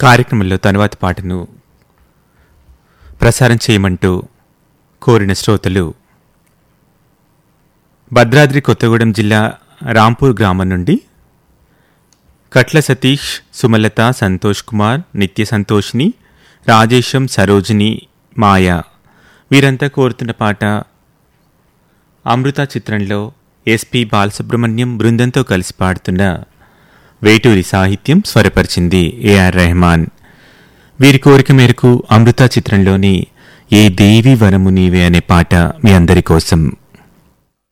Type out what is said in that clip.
కార్యక్రమంలో తరువాతి పాటను ప్రసారం చేయమంటూ కోరిన శ్రోతలు భద్రాద్రి కొత్తగూడెం జిల్లా రాంపూర్ గ్రామం నుండి కట్ల సతీష్ సుమలత సంతోష్ కుమార్ నిత్య సంతోష్ని రాజేశం సరోజిని మాయ వీరంతా కోరుతున్న పాట అమృత చిత్రంలో ఎస్పి బాలసుబ్రహ్మణ్యం బృందంతో కలిసి పాడుతున్న వేటూరి సాహిత్యం స్వరపరిచింది ఏఆర్ రెహమాన్ వీరి కోరిక మేరకు అమృత చిత్రంలోని ఏ దేవి వరము నీవే అనే పాట మీ అందరి కోసం